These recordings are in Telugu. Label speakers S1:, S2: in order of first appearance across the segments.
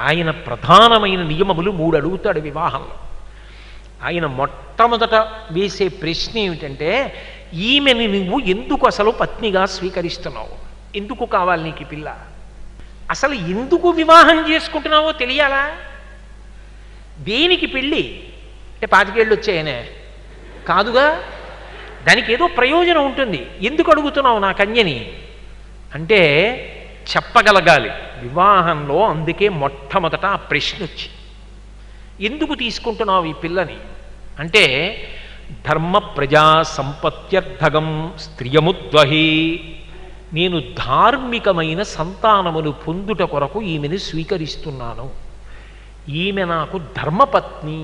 S1: ఆయన ప్రధానమైన నియమములు మూడు అడుగుతాడు వివాహంలో ఆయన మొట్టమొదట వేసే ప్రశ్న ఏమిటంటే ఈమెని నువ్వు ఎందుకు అసలు పత్నిగా స్వీకరిస్తున్నావు ఎందుకు కావాలి నీకు ఈ పిల్ల అసలు ఎందుకు వివాహం చేసుకుంటున్నావో తెలియాలా దేనికి పెళ్ళి అంటే పాతికేళ్ళు వచ్చాయనే కాదుగా దానికి ఏదో ప్రయోజనం ఉంటుంది ఎందుకు అడుగుతున్నావు నా కన్యని అంటే చెప్పగలగాలి వివాహంలో అందుకే మొట్టమొదట ఆ ప్రశ్న వచ్చి ఎందుకు తీసుకుంటున్నావు ఈ పిల్లని అంటే ధర్మ ప్రజా సంపత్యర్థగం స్త్రియముద్వహి నేను ధార్మికమైన సంతానమును పొందుట కొరకు ఈమెను స్వీకరిస్తున్నాను ఈమె నాకు ధర్మపత్ని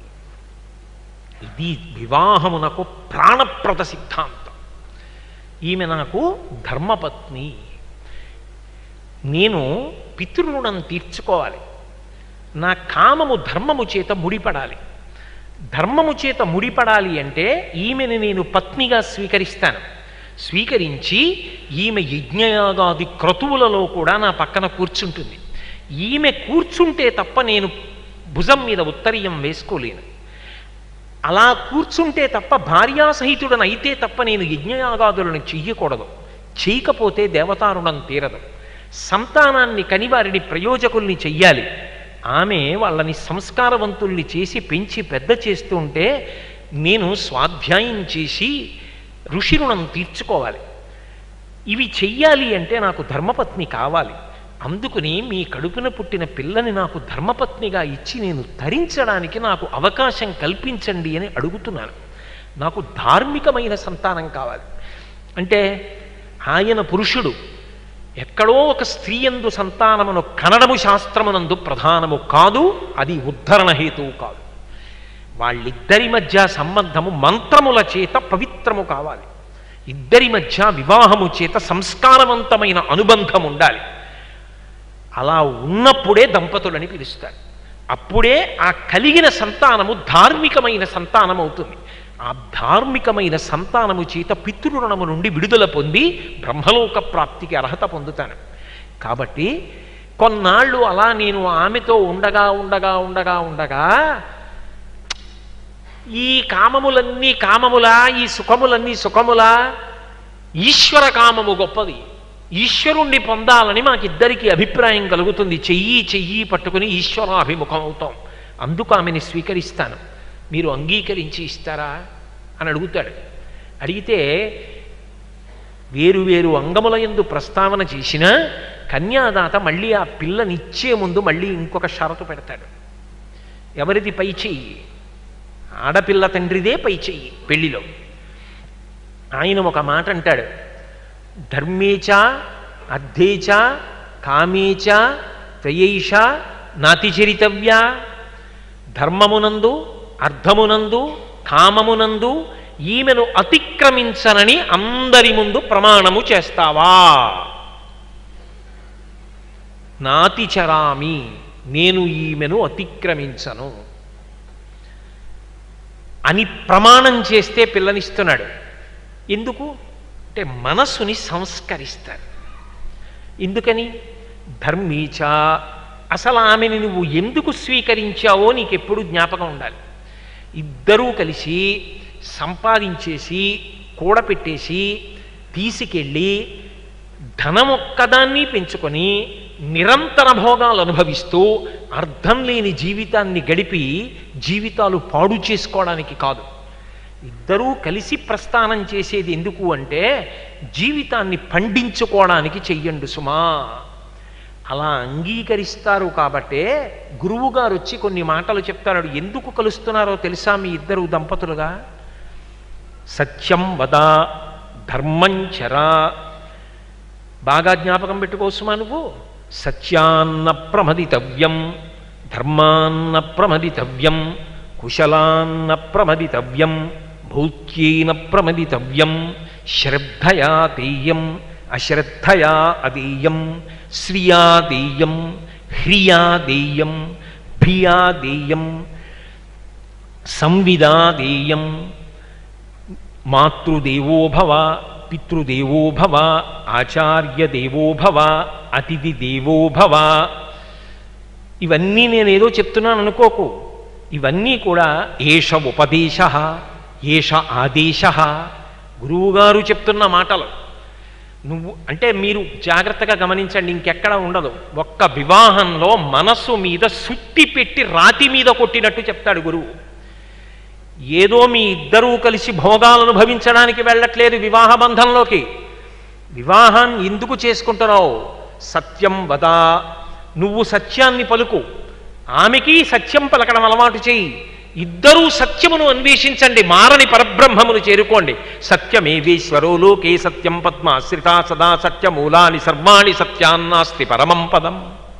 S1: ఇది వివాహమునకు ప్రాణప్రద సిద్ధాంతం ఈమె నాకు ధర్మపత్ని నేను పితృరుణం తీర్చుకోవాలి నా కామము ధర్మము చేత ముడిపడాలి ధర్మము చేత ముడిపడాలి అంటే ఈమెను నేను పత్నిగా స్వీకరిస్తాను స్వీకరించి ఈమె యజ్ఞయాగాది క్రతువులలో కూడా నా పక్కన కూర్చుంటుంది ఈమె కూర్చుంటే తప్ప నేను భుజం మీద ఉత్తరీయం వేసుకోలేను అలా కూర్చుంటే తప్ప భార్యాసహితుడను అయితే తప్ప నేను యజ్ఞయాగాదులను చెయ్యకూడదు చేయకపోతే దేవతారుణం తీరదు సంతానాన్ని కనివారిని ప్రయోజకుల్ని చెయ్యాలి ఆమె వాళ్ళని సంస్కారవంతుల్ని చేసి పెంచి పెద్ద చేస్తూ ఉంటే నేను స్వాధ్యాయం చేసి ఋషి రుణం తీర్చుకోవాలి ఇవి చెయ్యాలి అంటే నాకు ధర్మపత్ని కావాలి అందుకుని మీ కడుపున పుట్టిన పిల్లని నాకు ధర్మపత్నిగా ఇచ్చి నేను ధరించడానికి నాకు అవకాశం కల్పించండి అని అడుగుతున్నాను నాకు ధార్మికమైన సంతానం కావాలి అంటే ఆయన పురుషుడు ఎక్కడో ఒక స్త్రీ ఎందు సంతానమును కనడము శాస్త్రమునందు ప్రధానము కాదు అది ఉద్ధరణ హేతువు కాదు వాళ్ళిద్దరి మధ్య సంబంధము మంత్రముల చేత పవిత్రము కావాలి ఇద్దరి మధ్య వివాహము చేత సంస్కారవంతమైన అనుబంధం ఉండాలి అలా ఉన్నప్పుడే దంపతులని పిలుస్తారు అప్పుడే ఆ కలిగిన సంతానము ధార్మికమైన సంతానం అవుతుంది ఆ ధార్మికమైన సంతానము చేత పితృరుణము నుండి విడుదల పొంది బ్రహ్మలోక ప్రాప్తికి అర్హత పొందుతాను కాబట్టి కొన్నాళ్ళు అలా నేను ఆమెతో ఉండగా ఉండగా ఉండగా ఉండగా ఈ కామములన్నీ కామములా ఈ సుఖములన్నీ సుఖములా ఈశ్వర కామము గొప్పది ఈశ్వరుణ్ణి పొందాలని మాకిద్దరికీ అభిప్రాయం కలుగుతుంది చెయ్యి చెయ్యి పట్టుకుని ఈశ్వరాభిముఖం అవుతాం అందుకు ఆమెని స్వీకరిస్తాను మీరు అంగీకరించి ఇస్తారా అని అడుగుతాడు అడిగితే వేరు వేరు అంగముల ఎందు ప్రస్తావన చేసిన కన్యాదాత మళ్ళీ ఆ పిల్లనిచ్చే ముందు మళ్ళీ ఇంకొక షరతు పెడతాడు ఎవరిది పై చెయ్యి ఆడపిల్ల తండ్రిదే పై చెయ్యి పెళ్లిలో ఆయన ఒక మాట అంటాడు ధర్మేచ అర్థేచ కామేచ త్రయైష నాతిచరితవ్య ధర్మమునందు అర్థమునందు కామమునందు ఈమెను అతిక్రమించనని అందరి ముందు ప్రమాణము చేస్తావా నాతిచరామి నేను ఈమెను అతిక్రమించను అని ప్రమాణం చేస్తే పిల్లనిస్తున్నాడు ఎందుకు అంటే మనస్సుని సంస్కరిస్తారు ఎందుకని ధర్మీచ అసలు ఆమెని నువ్వు ఎందుకు స్వీకరించావో నీకు ఎప్పుడు జ్ఞాపకం ఉండాలి ఇద్దరూ కలిసి సంపాదించేసి కూడపెట్టేసి తీసుకెళ్ళి ధనం ఒక్కదాన్ని పెంచుకొని నిరంతర భోగాలు అనుభవిస్తూ అర్థం లేని జీవితాన్ని గడిపి జీవితాలు పాడు చేసుకోవడానికి కాదు ఇద్దరూ కలిసి ప్రస్థానం చేసేది ఎందుకు అంటే జీవితాన్ని పండించుకోవడానికి చెయ్యండి సుమా అలా అంగీకరిస్తారు కాబట్టే గురువుగారు వచ్చి కొన్ని మాటలు చెప్తారు ఎందుకు కలుస్తున్నారో తెలుసా మీ ఇద్దరు దంపతులుగా సత్యం వద ధర్మం చరా బాగా జ్ఞాపకం పెట్టుకోసుమా నువ్వు సత్యాన్న ప్రమదితవ్యం ధర్మాన్న ప్రమదితవ్యం కుశలాన్న ప్రమదితవ్యం భౌత్యేన ప్రమదితవ్యం శ్రద్ధయా దేయం అశ్రద్ధయా అదేయం శ్రియా దేయం హ్రియా దేయం భియా దేయం సంవిదా దేయం మాతృదేవో భవ పితృదేవో భవ ఆచార్య దేవో భవ అతిథి దేవో భవ ఇవన్నీ నేను ఏదో చెప్తున్నాను అనుకోకు ఇవన్నీ కూడా ఏష ఉపదేశ ఏష ఆదేశ గురువుగారు చెప్తున్న మాటలు నువ్వు అంటే మీరు జాగ్రత్తగా గమనించండి ఇంకెక్కడ ఉండదు ఒక్క వివాహంలో మనస్సు మీద సుట్టి పెట్టి రాతి మీద కొట్టినట్టు చెప్తాడు గురువు ఏదో మీ ఇద్దరూ కలిసి భోగాలు అనుభవించడానికి వెళ్ళట్లేదు వివాహ బంధంలోకి వివాహాన్ని ఎందుకు చేసుకుంటున్నావు సత్యం వద నువ్వు సత్యాన్ని పలుకు ఆమెకి సత్యం పలకడం అలవాటు చేయి ఇద్దరూ సత్యమును అన్వేషించండి మారని పరబ్రహ్మమును చేరుకోండి సత్యమేవేశ్వరో లోకే సత్యం పద్మాశ్రితా సదా సత్యమూలాని సర్వాణి సత్యాన్నాస్తి పరమం పదం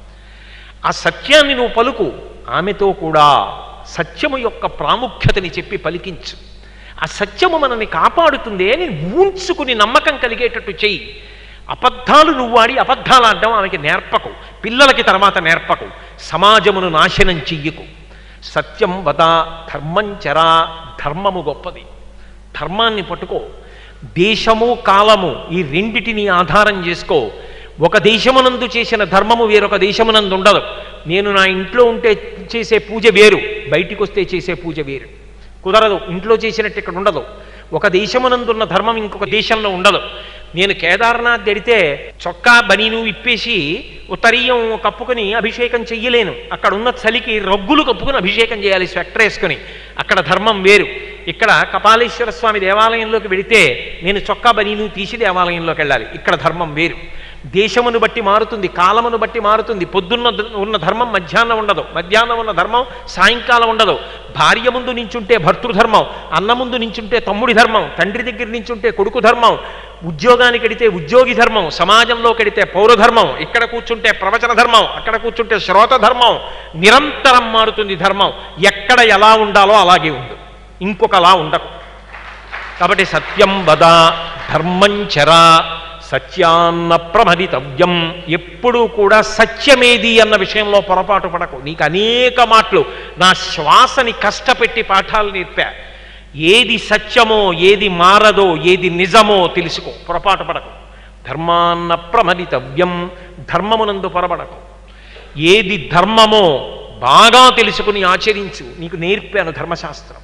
S1: ఆ సత్యాన్ని నువ్వు పలుకు ఆమెతో కూడా సత్యము యొక్క ప్రాముఖ్యతని చెప్పి పలికించు ఆ సత్యము మనల్ని కాపాడుతుంది అని ఊంచుకుని నమ్మకం కలిగేటట్టు చెయ్యి అబద్ధాలు నువ్వు ఆడి అబద్ధాలు ఆడడం ఆమెకి నేర్పకు పిల్లలకి తర్వాత నేర్పకు సమాజమును నాశనం చెయ్యకు సత్యం వద ధర్మం చరా ధర్మము గొప్పది ధర్మాన్ని పట్టుకో దేశము కాలము ఈ రెండిటిని ఆధారం చేసుకో ఒక దేశమునందు చేసిన ధర్మము వేరొక దేశమునందు ఉండదు నేను నా ఇంట్లో ఉంటే చేసే పూజ వేరు బయటికి వస్తే చేసే పూజ వేరు కుదరదు ఇంట్లో చేసినట్టు ఇక్కడ ఉండదు ఒక దేశమునందున్న ధర్మం ఇంకొక దేశంలో ఉండదు నేను కేదార్నాథ్ ఎడితే చొక్కా బనీను ఇప్పేసి ఉత్తరీయం కప్పుకొని అభిషేకం చెయ్యలేను అక్కడ ఉన్న చలికి రగ్గులు కప్పుకొని అభిషేకం చేయాలి స్వెటర్ వేసుకొని అక్కడ ధర్మం వేరు ఇక్కడ కపాలేశ్వర స్వామి దేవాలయంలోకి వెడితే నేను చొక్కా బనీను తీసి దేవాలయంలోకి వెళ్ళాలి ఇక్కడ ధర్మం వేరు దేశమును బట్టి మారుతుంది కాలమును బట్టి మారుతుంది పొద్దున్న ద- ఉన్న ధర్మం మధ్యాహ్నం ఉండదు మధ్యాహ్నం ఉన్న ధర్మం సాయంకాలం ఉండదు భార్య ముందు నించుంటే భర్తృధర్మం అన్న ముందు నించుంటే తమ్ముడి ధర్మం తండ్రి దగ్గర నించుంటే కొడుకు ధర్మం ఉద్యోగానికి ఎడితే ఉద్యోగి ధర్మం సమాజంలో కడితే పౌరధర్మం ఇక్కడ కూర్చుంటే ప్రవచన ధర్మం అక్కడ కూర్చుంటే శ్రోత ధర్మం నిరంతరం మారుతుంది ధర్మం ఎక్కడ ఎలా ఉండాలో అలాగే ఉండు ఇంకొకలా ఉండకు కాబట్టి సత్యం వద ధర్మం చరా సత్యాన్న ప్రమదితవ్యం ఎప్పుడూ కూడా సత్యమేది అన్న విషయంలో పొరపాటు పడకు నీకు అనేక మాటలు నా శ్వాసని కష్టపెట్టి పాఠాలు నేర్పా ఏది సత్యమో ఏది మారదో ఏది నిజమో తెలుసుకో పొరపాటు పడకు ధర్మాన్న ప్రమదితవ్యం ధర్మమునందు పొరపడకు ఏది ధర్మమో బాగా తెలుసుకుని ఆచరించు నీకు నేర్పాను ధర్మశాస్త్రం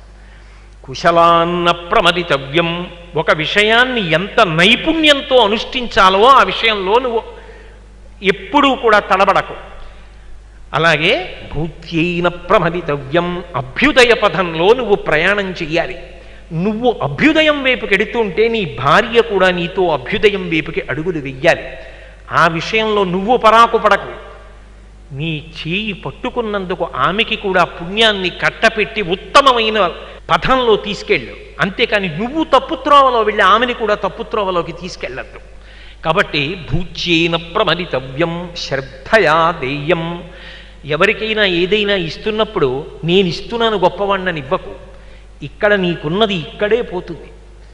S1: కుశలాన్న ప్రమదితవ్యం ఒక విషయాన్ని ఎంత నైపుణ్యంతో అనుష్ఠించాలో ఆ విషయంలో నువ్వు ఎప్పుడూ కూడా తడబడకు అలాగే భూత్యైన ప్రమదితవ్యం అభ్యుదయ పథంలో నువ్వు ప్రయాణం చెయ్యాలి నువ్వు అభ్యుదయం వైపుకి ఎడుతుంటే నీ భార్య కూడా నీతో అభ్యుదయం వైపుకి అడుగులు వెయ్యాలి ఆ విషయంలో నువ్వు పరాకు పడకు నీ చేయి పట్టుకున్నందుకు ఆమెకి కూడా పుణ్యాన్ని కట్టపెట్టి ఉత్తమమైన పథంలో తీసుకెళ్ళు అంతేకాని నువ్వు తప్పుత్రోవలో వెళ్ళి ఆమెని కూడా తప్పుత్రోవలోకి తీసుకెళ్ళద్దు కాబట్టి భూచ్యేన ప్రమదితవ్యం శ్రద్ధయా దేయం ఎవరికైనా ఏదైనా ఇస్తున్నప్పుడు నేను ఇస్తున్నాను గొప్పవాణ్ణని ఇవ్వకు ఇక్కడ నీకున్నది ఇక్కడే పోతుంది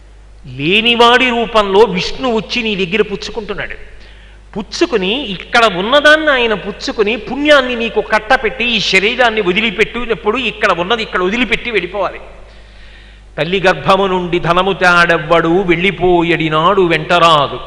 S1: లేనివాడి రూపంలో విష్ణు వచ్చి నీ దగ్గర పుచ్చుకుంటున్నాడు పుచ్చుకుని ఇక్కడ ఉన్నదాన్ని ఆయన పుచ్చుకుని పుణ్యాన్ని నీకు కట్టపెట్టి ఈ శరీరాన్ని వదిలిపెట్టినప్పుడు ఇక్కడ ఉన్నది ఇక్కడ వదిలిపెట్టి వెళ్ళిపోవాలి తల్లి గర్భము నుండి ధనము తాడెవ్వడు వెళ్ళిపోయడినాడు వెంటరాదు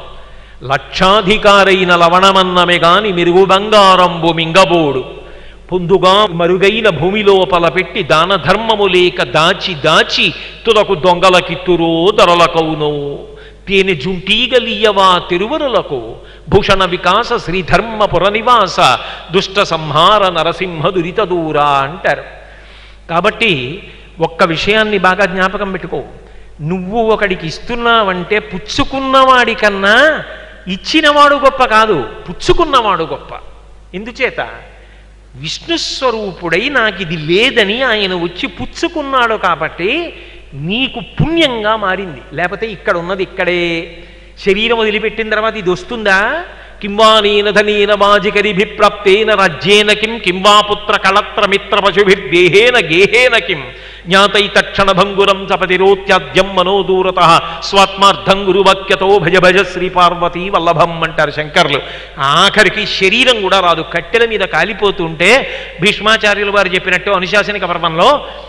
S1: లక్షాధికారైన లవణమన్నమే గాని మెరుగు బంగారంబు మింగబోడు పొందుగా మరుగైన భూమిలోపల పెట్టి దాన ధర్మము లేక దాచి దాచి తుదకు దొంగలకిత్తురో దొరలకవునో తేనె జుంటీగలియవా తిరువరులకు భూషణ వికాస శ్రీధర్మపుర నివాస దుష్ట సంహార నరసింహ దురిత దూరా అంటారు కాబట్టి ఒక్క విషయాన్ని బాగా జ్ఞాపకం పెట్టుకో నువ్వు ఒకడికి ఇస్తున్నావంటే పుచ్చుకున్నవాడి కన్నా ఇచ్చినవాడు గొప్ప కాదు పుచ్చుకున్నవాడు గొప్ప ఎందుచేత విష్ణుస్వరూపుడై నాకు ఇది లేదని ఆయన వచ్చి పుచ్చుకున్నాడు కాబట్టి నీకు పుణ్యంగా మారింది లేకపోతే ఇక్కడ ఉన్నది ఇక్కడే శరీరం వదిలిపెట్టిన తర్వాత ఇది వస్తుందా కింవానేన ధనేన వాజికరిభిప్రాప్తేన రాజ్యేన కిం కింవా పుత్ర కళత్ర మిత్ర పశుభిర్దేహేన గేహేన కిం జ్ఞాతై తక్షణ భంగురం చపతిరోత్యాద్యం మనోదూరత స్వాత్మార్థం గురువాక్యతో భజ భజ శ్రీ పార్వతీ వల్లభం అంటారు శంకర్లు ఆఖరికి శరీరం కూడా రాదు కట్టెల మీద కాలిపోతుంటే భీష్మాచార్యులు వారు చెప్పినట్టు అనుశాసనిక పర్వంలో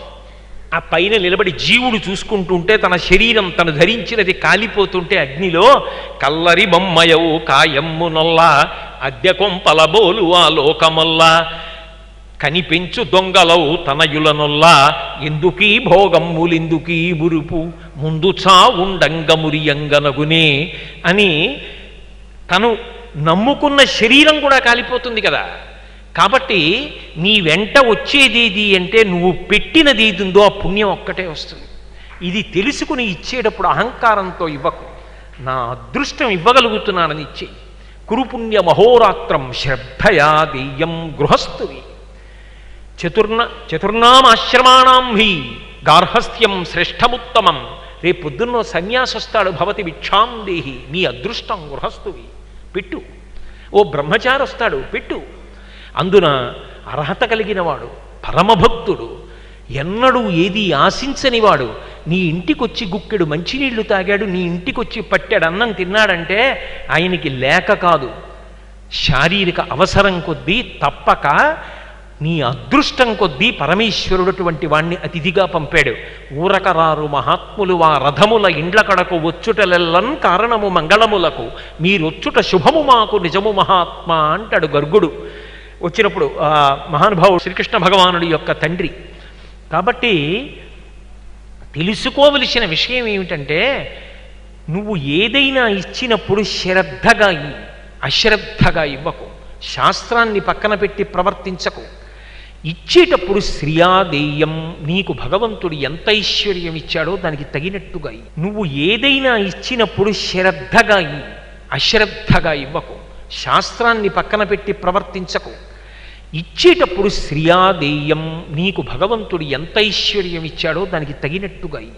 S1: ఆ పైన నిలబడి జీవుడు చూసుకుంటుంటే తన శరీరం తను ధరించినది కాలిపోతుంటే అగ్నిలో కల్లరి బొమ్మయవు కాయమ్ము నొల్ల అద్దె కొంపల బోలు ఆ లోకమొల్ల కనిపెంచు దొంగలవు తనయులనొల్లా ఎందుకీ భోగమ్ములెందుకీ బురుపు ముందు చావుండంగమురియంగనగునే అని తను నమ్ముకున్న శరీరం కూడా కాలిపోతుంది కదా కాబట్టి నీ వెంట వచ్చేదేది అంటే నువ్వు పెట్టినది ఏదిందో ఆ పుణ్యం ఒక్కటే వస్తుంది ఇది తెలుసుకుని ఇచ్చేటప్పుడు అహంకారంతో ఇవ్వకు నా అదృష్టం ఇవ్వగలుగుతున్నానని ఇచ్చే కురుపుణ్య మహోరాత్రం శ్రద్ధయా దెయ్యం గృహస్థువి చతుర్ణ చతుర్నామాశ్రమాణం హి గార్హస్థ్యం శ్రేష్టముత్తమం రేపు పొద్దున్న సన్యాసి వస్తాడు భవతి భిక్షాం దేహి నీ అదృష్టం గృహస్థువి పెట్టు ఓ బ్రహ్మచారి వస్తాడు పెట్టు అందున అర్హత కలిగినవాడు పరమభక్తుడు ఎన్నడూ ఏది ఆశించనివాడు నీ ఇంటికొచ్చి గుక్కెడు మంచినీళ్లు తాగాడు నీ ఇంటికొచ్చి పట్టాడు అన్నం తిన్నాడంటే ఆయనకి లేక కాదు శారీరక అవసరం కొద్దీ తప్పక నీ అదృష్టం కొద్దీ పరమేశ్వరుడటువంటి వాణ్ణి అతిథిగా పంపాడు ఊరకరారు మహాత్ములు వా రథముల ఇండ్ల కడకు వచ్చుటలెల్లన్ కారణము మంగళములకు మీరొచ్చుట శుభము మాకు నిజము మహాత్మా అంటాడు గర్గుడు వచ్చినప్పుడు ఆ మహానుభావుడు శ్రీకృష్ణ భగవానుడి యొక్క తండ్రి కాబట్టి తెలుసుకోవలసిన విషయం ఏమిటంటే నువ్వు ఏదైనా ఇచ్చినప్పుడు శ్రద్ధగా ఇ అశ్రద్ధగా ఇవ్వకు శాస్త్రాన్ని పక్కన పెట్టి ప్రవర్తించకు ఇచ్చేటప్పుడు శ్రియాదేయం నీకు భగవంతుడు ఎంత ఐశ్వర్యం ఇచ్చాడో దానికి తగినట్టుగా ఇ నువ్వు ఏదైనా ఇచ్చినప్పుడు శ్రద్ధగా ఇ అశ్రద్ధగా ఇవ్వకు శాస్త్రాన్ని పక్కన పెట్టి ప్రవర్తించకు ఇచ్చేటప్పుడు శ్రియాదేయం నీకు భగవంతుడు ఎంత ఐశ్వర్యం ఇచ్చాడో దానికి తగినట్టుగా ఇ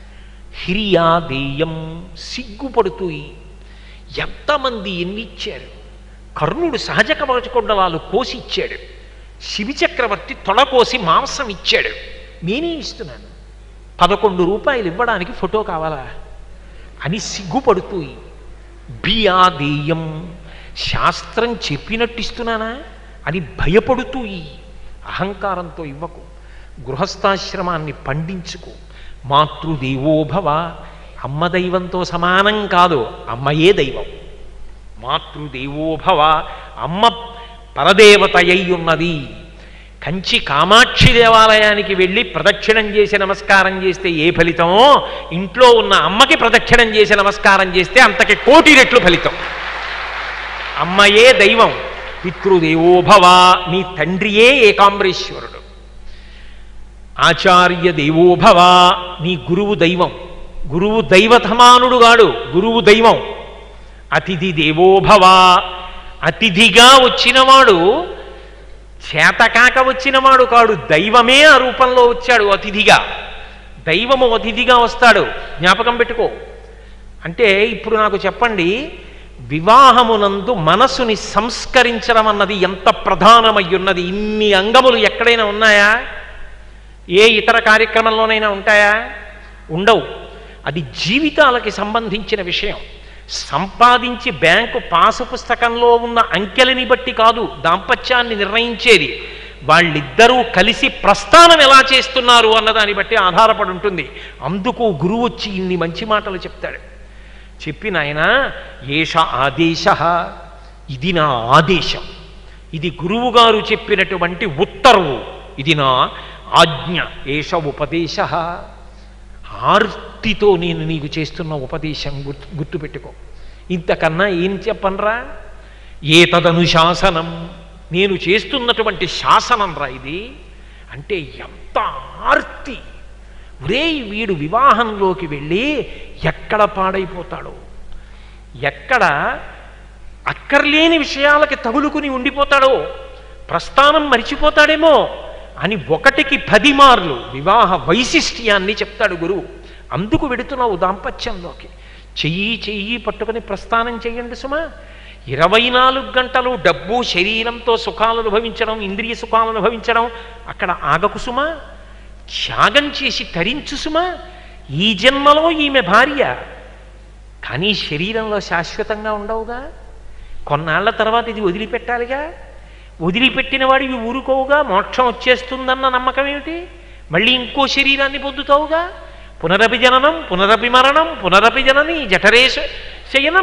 S1: హిరియాదేయం సిగ్గుపడుతూ ఇ. ఎంతమంది ఎన్ని ఇచ్చారు కర్ణుడు సహజ కవచకుండలాలు కోసి ఇచ్చాడు శివి చక్రవర్తి తొడకోసి మాంసం ఇచ్చాడు నేనే ఇస్తున్నాను పదకొండు రూపాయలు ఇవ్వడానికి ఫోటో కావాలా అని సిగ్గుపడుతూ ఇ. బియాదేయం శాస్త్రం చెప్పినట్టు ఇస్తున్నానా అని భయపడుతూ ఈ అహంకారంతో ఇవ్వకు గృహస్థాశ్రమాన్ని పండించుకో మాతృదేవోభవ అమ్మ దైవంతో సమానం కాదు అమ్మయే దైవం మాతృదేవోభవ అమ్మ పరదేవత అయి ఉన్నది కంచి కామాక్షి దేవాలయానికి వెళ్ళి ప్రదక్షిణం చేసి నమస్కారం చేస్తే ఏ ఫలితమో ఇంట్లో ఉన్న అమ్మకి ప్రదక్షిణం చేసి నమస్కారం చేస్తే అంతకి కోటి రెట్లు ఫలితం అమ్మయే దైవం పితృదేవోభవ నీ తండ్రియే ఏకాంబరేశ్వరుడు ఆచార్య దేవోభవ నీ గురువు దైవం గురువు దైవతమానుడు గాడు గురువు దైవం అతిథి దేవోభవ అతిథిగా వచ్చినవాడు చేతకాక వచ్చినవాడు కాడు దైవమే ఆ రూపంలో వచ్చాడు అతిథిగా దైవము అతిథిగా వస్తాడు జ్ఞాపకం పెట్టుకో అంటే ఇప్పుడు నాకు చెప్పండి వివాహమునందు మనసుని సంస్కరించడం అన్నది ఎంత ప్రధానమయ్యున్నది ఇన్ని అంగములు ఎక్కడైనా ఉన్నాయా ఏ ఇతర కార్యక్రమంలోనైనా ఉంటాయా ఉండవు అది జీవితాలకి సంబంధించిన విషయం సంపాదించి బ్యాంకు పాసు పుస్తకంలో ఉన్న అంకెలని బట్టి కాదు దాంపత్యాన్ని నిర్ణయించేది వాళ్ళిద్దరూ కలిసి ప్రస్థానం ఎలా చేస్తున్నారు అన్నదాన్ని బట్టి ఆధారపడి ఉంటుంది అందుకు గురువు వచ్చి ఇన్ని మంచి మాటలు చెప్తాడు చెప్పి నాయన ఏష ఆదేశ ఇది నా ఆదేశం ఇది గురువుగారు చెప్పినటువంటి ఉత్తర్వు ఇది నా ఆజ్ఞ ఏష ఉపదేశ ఆర్తితో నేను నీకు చేస్తున్న ఉపదేశం గుర్తు గుర్తుపెట్టుకో ఇంతకన్నా ఏం చెప్పనరా ఏతదనుశాసనం నేను చేస్తున్నటువంటి శాసనం రా ఇది అంటే ఎంత ఆర్తి ఒరే వీడు వివాహంలోకి వెళ్ళి ఎక్కడ పాడైపోతాడో ఎక్కడ అక్కర్లేని విషయాలకి తగులుకుని ఉండిపోతాడో ప్రస్థానం మరిచిపోతాడేమో అని ఒకటికి పది మార్లు వివాహ వైశిష్ట్యాన్ని చెప్తాడు గురువు అందుకు వెడుతున్నావు దాంపత్యంలోకి చెయ్యి చెయ్యి పట్టుకొని ప్రస్థానం చేయండి సుమా ఇరవై నాలుగు గంటలు డబ్బు శరీరంతో సుఖాలు అనుభవించడం ఇంద్రియ సుఖాలు అనుభవించడం అక్కడ ఆగకు సుమా త్యాగం చేసి తరించు సుమా ఈ జన్మలో ఈమె భార్య కానీ శరీరంలో శాశ్వతంగా ఉండవుగా కొన్నాళ్ల తర్వాత ఇది వదిలిపెట్టాలిగా వదిలిపెట్టిన వాడివి ఊరుకోవుగా మోక్షం వచ్చేస్తుందన్న నమ్మకం ఏమిటి మళ్ళీ ఇంకో శరీరాన్ని పొందుతావుగా పునరపి జననం పునరపి మరణం పునరపి జనని జఠరేశ శయనం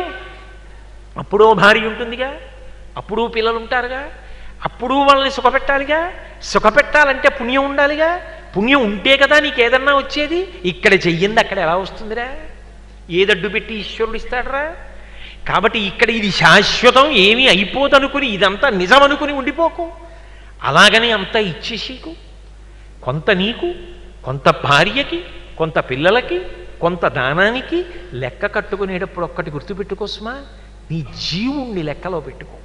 S1: అప్పుడో భార్య ఉంటుందిగా అప్పుడు పిల్లలు ఉంటారుగా అప్పుడు వాళ్ళని సుఖపెట్టాలిగా సుఖపెట్టాలంటే పుణ్యం ఉండాలిగా పుణ్యం ఉంటే కదా నీకు ఏదన్నా వచ్చేది ఇక్కడ చెయ్యింది అక్కడ ఎలా వస్తుందిరా ఏదడ్డు పెట్టి ఈశ్వరుడు ఇస్తాడరా కాబట్టి ఇక్కడ ఇది శాశ్వతం ఏమీ అయిపోదనుకుని ఇదంతా నిజం అనుకుని ఉండిపోకు అలాగని అంతా ఇచ్చేసేకు కొంత నీకు కొంత భార్యకి కొంత పిల్లలకి కొంత దానానికి లెక్క కట్టుకునేటప్పుడు ఒక్కటి గుర్తుపెట్టుకోసమా నీ జీవుణ్ణి లెక్కలో పెట్టుకో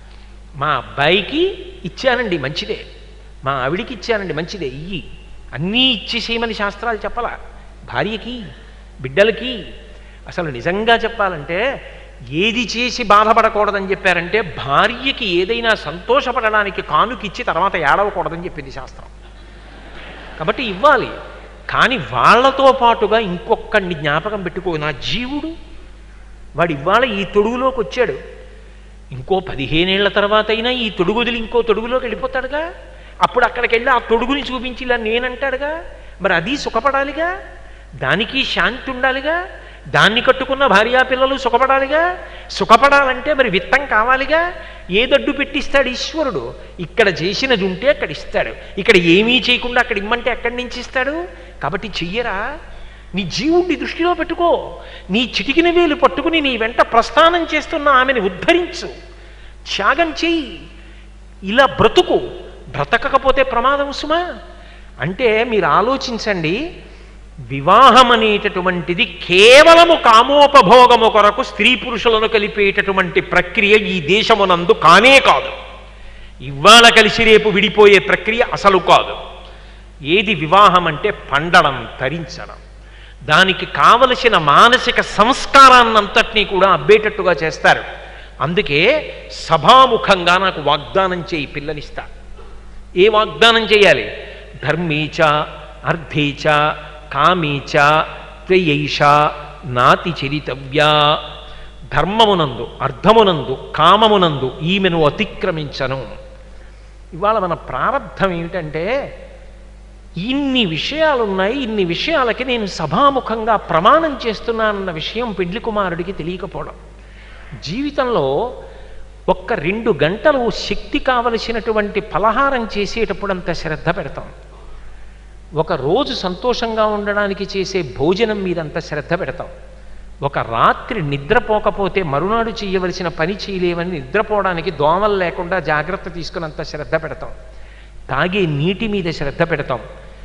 S1: మా అబ్బాయికి ఇచ్చానండి మంచిదే మా ఆవిడికి ఇచ్చానండి మంచిదే ఇయ్యి అన్నీ ఇచ్చేసేయమని శాస్త్రాలు చెప్పలా భార్యకి బిడ్డలకి అసలు నిజంగా చెప్పాలంటే ఏది చేసి బాధపడకూడదని చెప్పారంటే భార్యకి ఏదైనా సంతోషపడడానికి కానుకిచ్చి తర్వాత ఏడవకూడదని చెప్పింది శాస్త్రం కాబట్టి ఇవ్వాలి కానీ వాళ్ళతో పాటుగా ఇంకొకడిని జ్ఞాపకం పెట్టుకో నా జీవుడు వాడు ఇవాళ ఈ తొడుగులోకి వచ్చాడు ఇంకో పదిహేనేళ్ల తర్వాత అయినా ఈ తొడుగుదిలి ఇంకో తొడుగులోకి వెళ్ళిపోతాడుగా అప్పుడు అక్కడికి వెళ్ళి ఆ తొడుగుని చూపించి ఇలా నేనంటాడుగా మరి అది సుఖపడాలిగా దానికి శాంతి ఉండాలిగా దాన్ని కట్టుకున్న భార్యా పిల్లలు సుఖపడాలిగా సుఖపడాలంటే మరి విత్తం కావాలిగా ఏదడ్డు పెట్టిస్తాడు ఈశ్వరుడు ఇక్కడ చేసినది ఉంటే అక్కడ ఇస్తాడు ఇక్కడ ఏమీ చేయకుండా అక్కడ ఇమ్మంటే ఎక్కడి నుంచి ఇస్తాడు కాబట్టి చెయ్యరా నీ జీవుణ్ణి దృష్టిలో పెట్టుకో నీ చిటికిన వేలు పట్టుకుని నీ వెంట ప్రస్థానం చేస్తున్న ఆమెను ఉద్ధరించు త్యాగం చెయ్యి ఇలా బ్రతుకు బ్రతకకపోతే ప్రమాదం సుమా అంటే మీరు ఆలోచించండి వివాహం అనేటటువంటిది కేవలము కామోపభోగము కొరకు స్త్రీ పురుషులను కలిపేటటువంటి ప్రక్రియ ఈ దేశమునందు కానే కాదు ఇవాళ కలిసి రేపు విడిపోయే ప్రక్రియ అసలు కాదు ఏది వివాహం అంటే పండడం ధరించడం దానికి కావలసిన మానసిక సంస్కారాన్నంతటినీ కూడా అబ్బేటట్టుగా చేస్తారు అందుకే సభాముఖంగా నాకు వాగ్దానం చేయి పిల్లనిస్తా ఏ వాగ్దానం చేయాలి ధర్మీచ అర్థేచ కామీచ త్వయైష నాతి చరితవ్యా ధర్మమునందు అర్థమునందు కామమునందు ఈమెను అతిక్రమించను ఇవాళ మన ప్రారంధం ఏమిటంటే ఇన్ని విషయాలున్నాయి ఇన్ని విషయాలకి నేను సభాముఖంగా ప్రమాణం చేస్తున్నానన్న విషయం పెండ్లి కుమారుడికి తెలియకపోవడం జీవితంలో ఒక్క రెండు గంటలు శక్తి కావలసినటువంటి పలహారం చేసేటప్పుడు అంత శ్రద్ధ పెడతాం ఒక రోజు సంతోషంగా ఉండడానికి చేసే భోజనం మీద అంత శ్రద్ధ పెడతాం ఒక రాత్రి నిద్రపోకపోతే మరునాడు చేయవలసిన పని చేయలేవని నిద్రపోవడానికి దోమలు లేకుండా జాగ్రత్త తీసుకున్నంత శ్రద్ధ పెడతాం తాగే నీటి మీద శ్రద్ధ పెడతాం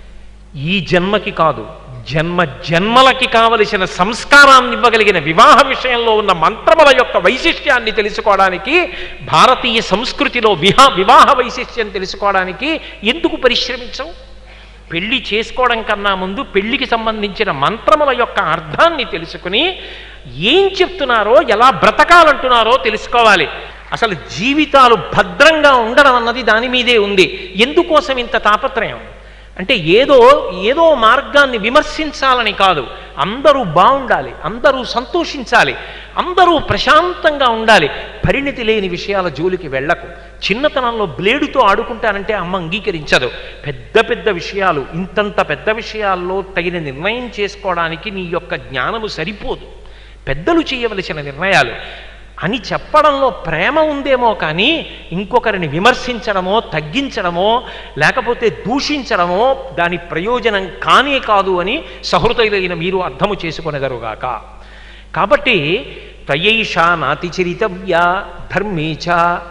S1: ఈ జన్మకి కాదు జన్మ జన్మలకి కావలసిన సంస్కారాన్ని ఇవ్వగలిగిన వివాహ విషయంలో ఉన్న మంత్రముల యొక్క వైశిష్ట్యాన్ని తెలుసుకోవడానికి భారతీయ సంస్కృతిలో విహా వివాహ వైశిష్ట్యం తెలుసుకోవడానికి ఎందుకు పరిశ్రమించం పెళ్లి చేసుకోవడం కన్నా ముందు పెళ్లికి సంబంధించిన మంత్రముల యొక్క అర్థాన్ని తెలుసుకుని ఏం చెప్తున్నారో ఎలా బ్రతకాలంటున్నారో తెలుసుకోవాలి అసలు జీవితాలు భద్రంగా ఉండడం అన్నది దాని మీదే ఉంది ఎందుకోసం ఇంత తాపత్రయం అంటే ఏదో ఏదో మార్గాన్ని విమర్శించాలని కాదు అందరూ బాగుండాలి అందరూ సంతోషించాలి అందరూ ప్రశాంతంగా ఉండాలి పరిణితి లేని విషయాల జోలికి వెళ్ళకు చిన్నతనంలో బ్లేడుతో ఆడుకుంటానంటే అమ్మ అంగీకరించదు పెద్ద పెద్ద విషయాలు ఇంతంత పెద్ద విషయాల్లో తగిన నిర్ణయం చేసుకోవడానికి నీ యొక్క జ్ఞానము సరిపోదు పెద్దలు చేయవలసిన నిర్ణయాలు అని చెప్పడంలో ప్రేమ ఉందేమో కానీ ఇంకొకరిని విమర్శించడమో తగ్గించడమో లేకపోతే దూషించడమో దాని ప్రయోజనం కానే కాదు అని సహృదయులైన మీరు అర్థము చేసుకునేదరుగాక కాబట్టి తయైష నాతి చరితవ్య ధర్మేచ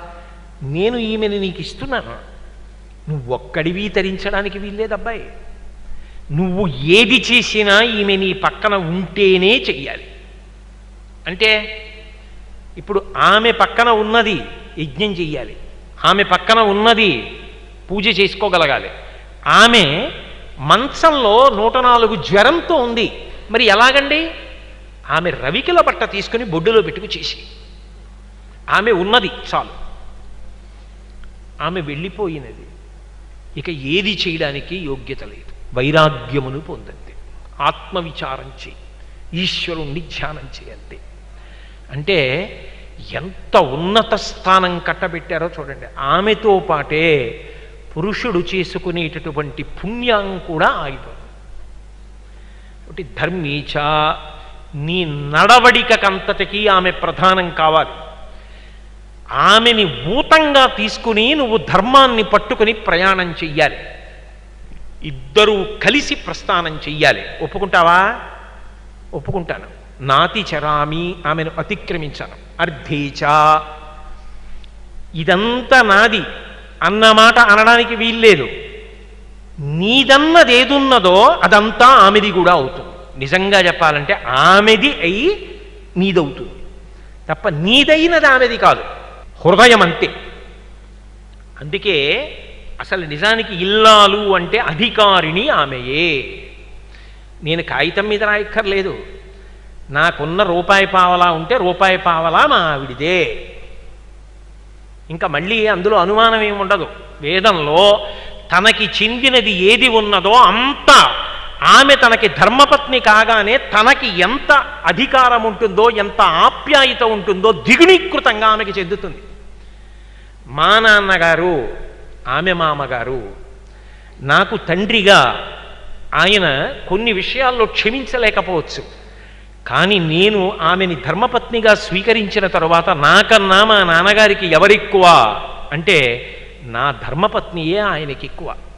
S1: నేను ఈమెను నీకు ఇస్తున్నాను నువ్వు ఒక్కడివి తరించడానికి వీల్లేదబ్బాయి నువ్వు ఏది చేసినా ఈమె నీ పక్కన ఉంటేనే చెయ్యాలి అంటే ఇప్పుడు ఆమె పక్కన ఉన్నది యజ్ఞం చెయ్యాలి ఆమె పక్కన ఉన్నది పూజ చేసుకోగలగాలి ఆమె మంచంలో నూట నాలుగు జ్వరంతో ఉంది మరి ఎలాగండి ఆమె రవికిల బట్ట తీసుకుని బొడ్డులో పెట్టుకు చేసి ఆమె ఉన్నది చాలు ఆమె వెళ్ళిపోయినది ఇక ఏది చేయడానికి యోగ్యత లేదు వైరాగ్యమును పొందండి ఆత్మవిచారం చేయి ఈశ్వరుణ్ణి ధ్యానం చేయండి అంటే ఎంత ఉన్నత స్థానం కట్టబెట్టారో చూడండి ఆమెతో పాటే పురుషుడు చేసుకునేటటువంటి పుణ్యం కూడా ఆగిపోతుంది ఒకటి ధర్మీచ నీ నడవడికకంతటికి ఆమె ప్రధానం కావాలి ఆమెని ఊతంగా తీసుకుని నువ్వు ధర్మాన్ని పట్టుకుని ప్రయాణం చెయ్యాలి ఇద్దరూ కలిసి ప్రస్థానం చెయ్యాలి ఒప్పుకుంటావా ఒప్పుకుంటాను నాతి చరామి ఆమెను అతిక్రమించాను అర్ధేచా ఇదంతా నాది అన్నమాట అనడానికి వీల్లేదు నీదన్నది ఏదున్నదో అదంతా ఆమెది కూడా అవుతుంది నిజంగా చెప్పాలంటే ఆమెది అయి నీదవుతుంది తప్ప నీదైనది ఆమెది కాదు హృదయం అంతే అందుకే అసలు నిజానికి ఇల్లాలు అంటే అధికారిణి ఆమెయే నేను కాగితం మీద రాయక్కర్లేదు నాకున్న రూపాయి పావలా ఉంటే రూపాయి పావలా మా ఆవిడిదే ఇంకా మళ్ళీ అందులో అనుమానం ఏమి ఉండదు వేదంలో తనకి చెందినది ఏది ఉన్నదో అంతా ఆమె తనకి ధర్మపత్ని కాగానే తనకి ఎంత అధికారం ఉంటుందో ఎంత ఆప్యాయత ఉంటుందో దిగునీకృతంగా ఆమెకి చెందుతుంది మా నాన్నగారు ఆమె మామగారు నాకు తండ్రిగా ఆయన కొన్ని విషయాల్లో క్షమించలేకపోవచ్చు కానీ నేను ఆమెని ధర్మపత్నిగా స్వీకరించిన తరువాత నాకన్నా మా నాన్నగారికి ఎవరెక్కువ అంటే నా ధర్మపత్నియే ఆయనకి ఎక్కువ